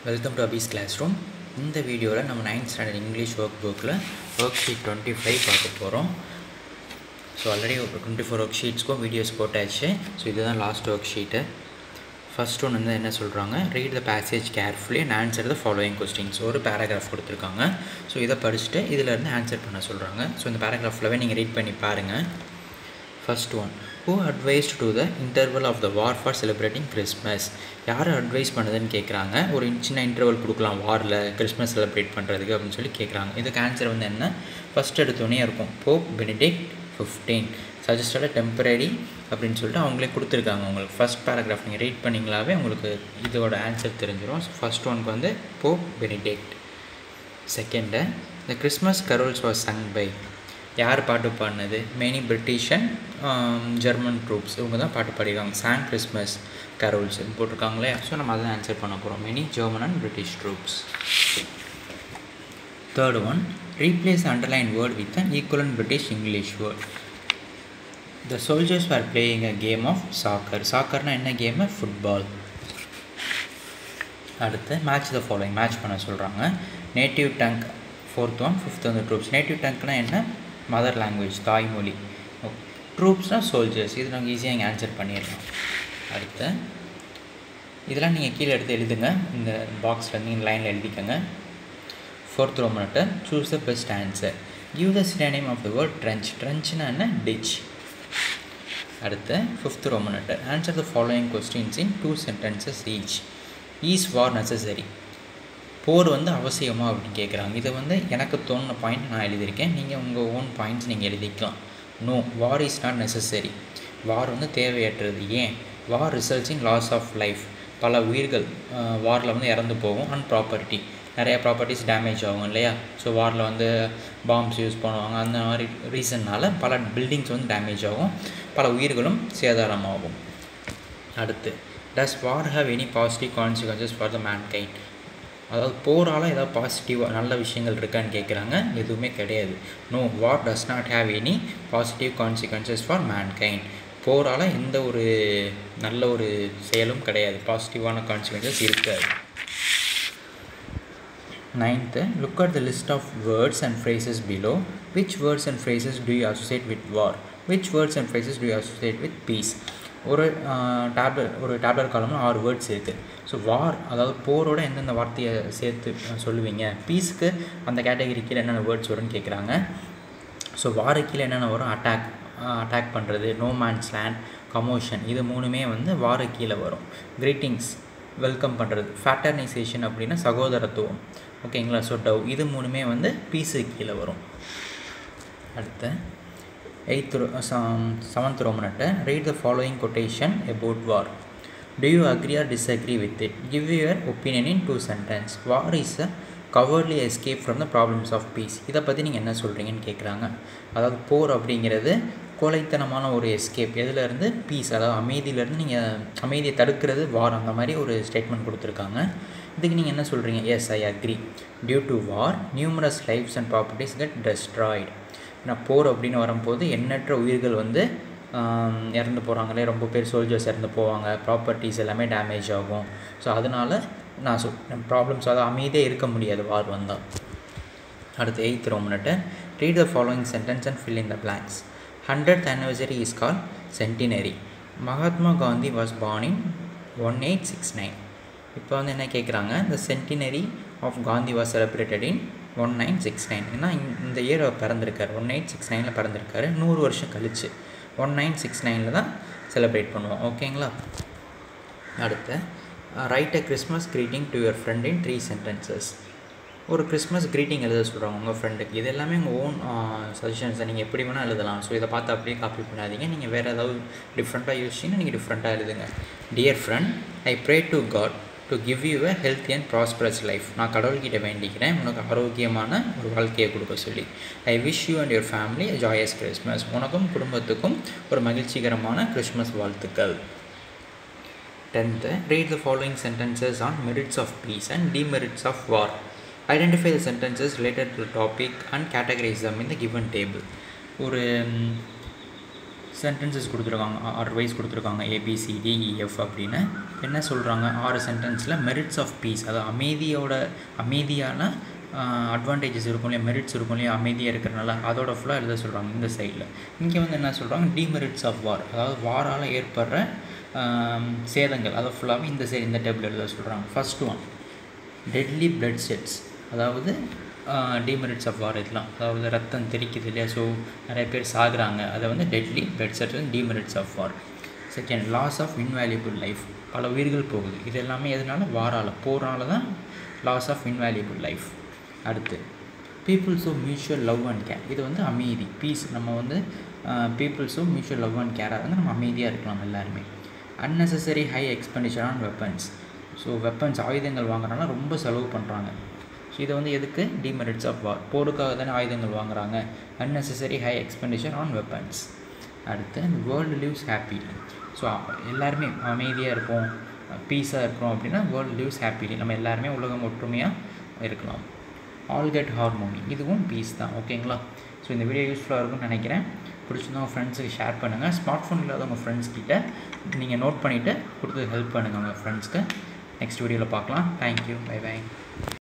welcome to Abi's class room இந்த வீடியோவில் நம்ம நைன்த் ஸ்டாண்டர்ட் இங்கிலீஷ் ஒர்க் புக்கில் ஒர்க் ஷீட் டுவெண்ட்டி ஃபைவ் பார்க்க போகிறோம் ஸோ ஆல்ரெடி ஒரு டுவெண்ட்டி ஃபோர் ஒர்க் ஷீட்ஸ்க்கும் வீடியோஸ் போட்டாச்சு ஸோ இதுதான் last work sheet first one வந்து என்ன சொல்கிறாங்க read the passage carefully and answer the following questions ஒரு பேராகிராஃப் கொடுத்துருக்காங்க ஸோ இதை படிச்சுட்டு இதிலேருந்து ஆன்சர் பண்ண சொல்கிறாங்க ஸோ இந்த பேராகிராஃப்லவே நீங்கள் ரீட் பண்ணி பாருங்கள் first one who advised to the interval of the war for celebrating Christmas யார் அட்வைஸ் பண்ணுதுன்னு கேட்குறாங்க ஒரு சின்ன இன்டர்வல் கொடுக்கலாம் வாரில் கிறிஸ்மஸ் செலிப்ரேட் பண்ணுறதுக்கு அப்படின்னு சொல்லி கேட்குறாங்க இதுக்கு ஆன்சர் வந்து என்ன ஃபஸ்ட் எடுத்தோடனே இருக்கும் Pope Benedict fifteen suggested temporary அப்படின்னு சொல்லிட்டு அவங்களே கொடுத்துருக்காங்க உங்களுக்கு ஃபஸ்ட் பேராகிராஃப் நீங்கள் ரீட் பண்ணிங்களாவே உங்களுக்கு இதோட ஆன்சர் தெரிஞ்சிடும் ஸோ ஃபஸ்ட் ஒனுக்கு வந்து Pope Benedict second the Christmas carols was sung by யார் பாட்டு பாடினது many British and German troops இவங்க தான் பாட்டு பாடிருக்காங்க சாங் கிறிஸ்மஸ் கரோல்ஸ் போட்டிருக்காங்களே ஸோ நம்ம அதை ஆன்சர் பண்ண போகிறோம் many German and British troops third one replace underline word with an ஈக்குவலன் British English word the soldiers are playing a game of soccer சாக்கர்னால் என்ன கேமு ஃபுட்பால் அடுத்து மேட்ச் த ஃபாலோயிங் மேட்ச் பண்ண சொல்கிறாங்க native tongue fourth one fifth வந்து troops native டங்க்னா என்ன mother language தாய்மொழி ட்ரூப்ஸ்னால் soldiers இது நாங்கள் ஈஸியாக இங்கே ஆன்சர் பண்ணிடலாம் அடுத்து இதெல்லாம் நீங்கள் கீழே எடுத்து எழுதுங்க இந்த பாக்ஸில் நீங்கள் லைனில் எழுதிக்கோங்க ஃபோர்த் ரோமனட்டை choose the best answer give the synonym of the word trench ட்ரென்ச்னா என்ன டிச் அடுத்து ஃபிஃப்த் ரோமனட்டர் answer the following questions in two sentences each is war necessary போர் வந்து அவசியமா அப்படின்னு கேட்குறாங்க இதை வந்து எனக்கு தோணுன பாயிண்ட் நான் எழுதியிருக்கேன் நீங்கள் உங்கள் ஓன் பாயிண்ட்ஸ் நீங்கள் எழுதிக்கலாம் no war is not necessary war வந்து தேவையற்றது ஏன் war results in loss of life பல உயிர்கள் வாரில் வந்து இறந்து போகும் அண்ட் ப்ராப்பர்ட்டி நிறைய ப்ராப்பர்ட்டிஸ் டேமேஜ் ஆகும் இல்லையா ஸோ வாரில் வந்து பாம்ஸ் யூஸ் பண்ணுவாங்க அந்த மாதிரி ரீசன்னால் பல பில்டிங்ஸ் வந்து டேமேஜ் ஆகும் பல உயிர்களும் சேதாரமாகும் அடுத்து does war have any positive consequences for the mankind அதாவது போரால் ஏதாவது பாசிட்டிவாக நல்ல விஷயங்கள் இருக்கான்னு கேட்குறாங்க எதுவுமே கிடையாது no war does not have any positive consequences for mankind போரால் எந்த ஒரு நல்ல ஒரு செயலும் கிடையாது பாசிட்டிவான கான்சிக்வன்சஸ் இருக்காது ninth look at the list of words and phrases below which words and phrases do you associate with war which words and phrases do you associate with peace ஒரு டேப்லெட் ஒரு டேப்லெட் காலம்னு ஆறு words இருக்குது so வார் அதாவது போரோட எந்தெந்த வார்த்தையை சேர்த்து சொல்லுவீங்க பீஸுக்கு அந்த கேட்டகரி கீழே என்னென்ன வேர்ட்ஸ் வரும்னு கேட்குறாங்க ஸோ வார கீழே என்னென்ன வரும் அட்டாக் அட்டாக் பண்ணுறது நோ மேன்ஸ் லேண்ட் கமோஷன் இது மூணுமே வந்து வார கீழே வரும் கிரீட்டிங்ஸ் வெல்கம் பண்ணுறது ஃபேட்டர்னைசேஷன் அப்படின்னா சகோதரத்துவம் ஓகேங்களா ஸோ டவ் இது மூணுமே வந்து பீஸு கீழே வரும் அடுத்து எயித் செவன்த் ரோமனட்டை read the following quotation about war do you agree or disagree with it give your opinion in two sentence war is a cowardly escape from the problems of peace இதை பற்றி நீங்கள் என்ன சொல்கிறீங்கன்னு கேட்குறாங்க அதாவது போர் அப்படிங்கிறது கோழைத்தனமான ஒரு எஸ்கேப் எதுலேருந்து பீஸ் அதாவது அமைதியிலேருந்து நீங்கள் அமைதியை தடுக்கிறது வார் அந்த மாதிரி ஒரு ஸ்டேட்மெண்ட் கொடுத்துருக்காங்க இதுக்கு நீங்கள் என்ன சொல்கிறீங்க yes I agree due to war numerous lifes and properties get destroyed ஏன்னா போர் அப்படின்னு வரும்போது எண்ணற்ற உயிர்கள் வந்து இறந்து போகிறாங்களே ரொம்ப பேர் சோல்ஜர்ஸ் இறந்து போவாங்க ப்ராப்பர்ட்டிஸ் எல்லாமே டேமேஜ் ஆகும் ஸோ அதனால் நான் சொல் ப்ராப்ளம்ஸ் அதாவது அமைதியே இருக்க முடியாது வார் வந்தால் அடுத்து எயித் ரோமனட்டு read the following sentence and fill in the blanks hundred anniversary is call centenary Mahatma Gandhi was born in one eight six nine இப்போ வந்து என்ன கேட்குறாங்க இந்த centenary of Gandhi was celebrated in one nine six nine ஏன்னா இந்த year பிறந்திருக்காரு one eight six நைனில் பிறந்திருக்காரு நூறு வருஷம் கழிச்சு ஒன் நைன் சிக்ஸ் நைனில் தான் செலிப்ரேட் பண்ணுவோம் ஓகேங்களா அடுத்து write a Christmas greeting to your friend in three sentences ஒரு கிறிஸ்மஸ் க்ரீட்டிங் எழுத சொல்கிறாங்க உங்கள் ஃப்ரெண்டுக்கு இது எல்லாமே உங்கள் ஓன் சஜஷன்ஸை நீங்கள் எப்படி வேணால் எழுதலாம் ஸோ இதை பார்த்து அப்படியே காப்பி பண்ணாதீங்க நீங்கள் வேறு ஏதாவது டிஃப்ரெண்ட்டாக யோசிச்சிங்கன்னா நீங்கள் டிஃப்ரெண்ட்டாக எழுதுங்க dear friend I pray to God to give you a healthy and prosperous life நான் கடவுள்கிட்ட வேண்டிக்கிறேன் உனக்கு ஆரோக்கியமான ஒரு வாழ்க்கையை கொடுக்க சொல்லி I wish you and your family joyous Christmas உனக்கும் குடும்பத்துக்கும் ஒரு மகிழ்ச்சிகரமான கிறிஸ்மஸ் வாழ்த்துக்கள் tenth read the following sentences on merits of peace and demerits of war identify the sentences related to topic and categorize them in the given table ஒரு sentences கொடுத்துருக்காங்க ஆறு wise கொடுத்துருக்காங்க ABCDEF அப்படின்னு என்ன சொல்கிறாங்க ஆறு சென்டென்ஸில் மெரிட்ஸ் ஆஃப் பீஸ் அதாவது அமைதியோட அமைதியான அட்வான்டேஜஸ் இருக்கும் இல்லையா மெரிட்ஸ் இருக்கும் இல்லையா அமைதியாக இருக்கிறனால அதோட ஃபுல்லாக எழுத சொல்கிறாங்க இந்த சைடில் இங்கே வந்து என்ன சொல்கிறாங்க டிமெரிட்ஸ் ஆஃப் வார் அதாவது வாரால் ஏற்படுற சேதங்கள் அதை ஃபுல்லாகவே இந்த சைடு இந்த டேபிள் எழுத சொல்கிறாங்க first one deadly blood sheds அதாவது டிமெரிட்ஸ் ஆஃப் வார் இதெல்லாம் அதாவது ரத்தம் தெரிக்குது இல்லையா ஸோ நிறைய பேர் சாகுறாங்க அதை வந்து deadly blood sheds demerits of war second loss of invaluable life பல உயிர்கள் போகுது இது எல்லாமே எதனால வாரால் போகிறனால தான் லாஸ் ஆஃப் இன்வேல்யூபிள் லைஃப் அடுத்து peoples of mutual love and care இது வந்து அமைதி பீஸ் நம்ம வந்து peoples of mutual love and கேராக வந்து நம்ம அமைதியாக இருக்கலாம் எல்லாருமே unnecessary high expenditure on weapons so weapons ஆயுதங்கள் வாங்குறனால ரொம்ப செலவு பண்ணுறாங்க ஸோ இதை வந்து எதுக்கு டிமெரிட்ஸ் ஆஃப் வார் போருக்காக தானே ஆயுதங்கள் வாங்குறாங்க unnecessary high expenditure on weapons அடுத்து வேர்ல்டு லிவ்ஸ் ஹாப்பி ஸோ எல்லாருமே அமைதியாக இருப்போம் பீஸாக இருக்கிறோம் அப்படின்னா வேர்ல்டு லிவ்ஸ் ஹாப்பிலி நம்ம எல்லாருமே உலகம் ஒற்றுமையாக இருக்கலாம் ஆல் கெட் ஹார்மோனி இதுவும் பீஸ் தான் ஓகேங்களா ஸோ இந்த வீடியோ யூஸ்ஃபுல்லாக இருக்கும்னு நினைக்கிறேன் பிடிச்சிருந்தா உங்கள் ஃப்ரெண்ட்ஸுக்கு ஷேர் பண்ணுங்கள் ஸ்மார்ட் ஃபோன் இல்லாத உங்கள் ஃப்ரெண்ட்ஸ் கிட்ட நீங்கள் நோட் பண்ணிவிட்டு கொடுத்து ஹெல்ப் பண்ணுங்கள் உங்கள் ஃப்ரெண்ட்ஸ்க்கு நெக்ஸ்ட் வீடியோவில் பார்க்கலாம் தேங்க்யூ பை பை